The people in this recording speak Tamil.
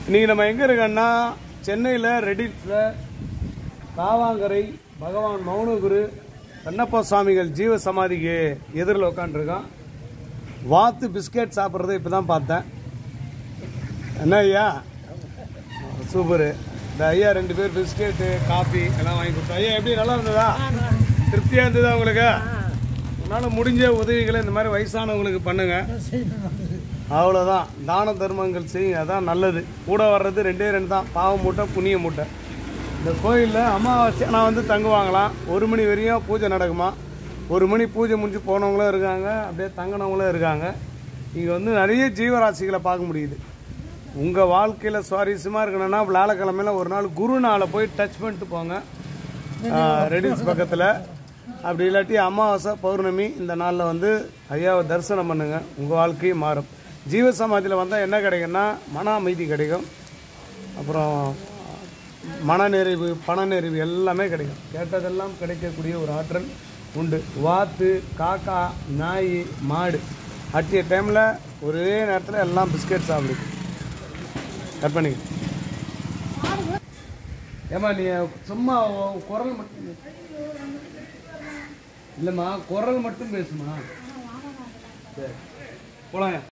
இன்னைக்கு நம்ம எங்கே இருக்கோம்னா சென்னையில் ரெடிட்ஸில் காவாங்கரை பகவான் மௌனகுரு கண்ணப்பா சுவாமிகள் ஜீவ சமாதிக்கு எதிரில் உட்காந்துருக்கான் வாத்து பிஸ்கெட் சாப்பிட்றத இப்போ தான் பார்த்தேன் என்ன ஐயா சூப்பரு இந்த ஐயா ரெண்டு பேர் பிஸ்கெட்டு காஃபி எல்லாம் வாங்கி கொடுத்தோம் ஐயா எப்படி நல்லா இருந்ததா திருப்தியாக இருந்ததா உங்களுக்கு உன்னால் முடிஞ்ச உதவிகளை இந்த மாதிரி வயசானவங்களுக்கு பண்ணுங்க அவ்வளோதான் தான தர்மங்கள் செய்யுங்க அதான் நல்லது கூட வர்றது ரெண்டே ரெண்டு தான் பாவ மூட்டை புண்ணிய மூட்டை இந்த கோயிலில் அமாவாசை நான் வந்து தங்குவாங்களாம் ஒரு மணி வரையும் பூஜை நடக்குமா ஒரு மணி பூஜை முடிஞ்சு போனவங்களும் இருக்காங்க அப்படியே தங்கினவங்களும் இருக்காங்க இங்கே வந்து நிறைய ஜீவராசிகளை பார்க்க முடியுது உங்கள் வாழ்க்கையில் சுவாரஸ்யமாக இருக்கணும்னா வியாழக்கிழமையில ஒரு நாள் குரு நாளை போய் டச் பண்ணிட்டு போங்க ரெடிஸ் பக்கத்தில் அப்படி இல்லாட்டி அமாவாசை பௌர்ணமி இந்த நாளில் வந்து ஐயாவை தரிசனம் பண்ணுங்க உங்கள் வாழ்க்கையும் மாறும் ஜீவ சமாதியில் வந்தால் என்ன கிடைக்கும்னா மன அமைதி கிடைக்கும் அப்புறம் மனநிறைவு பணநிறைவு எல்லாமே கிடைக்கும் கேட்டதெல்லாம் கிடைக்கக்கூடிய ஒரு ஆற்றல் உண்டு வாத்து காக்கா நாய் மாடு அட்டிய டைமில் ஒரே நேரத்தில் எல்லாம் பிஸ்கெட் சாப்பிடுது கட் பண்ணி ஏமா நீ சும்மா உன் குரல் மட்டும் இல்லைம்மா குரல் மட்டும் பேசுமா சரி போலாங்க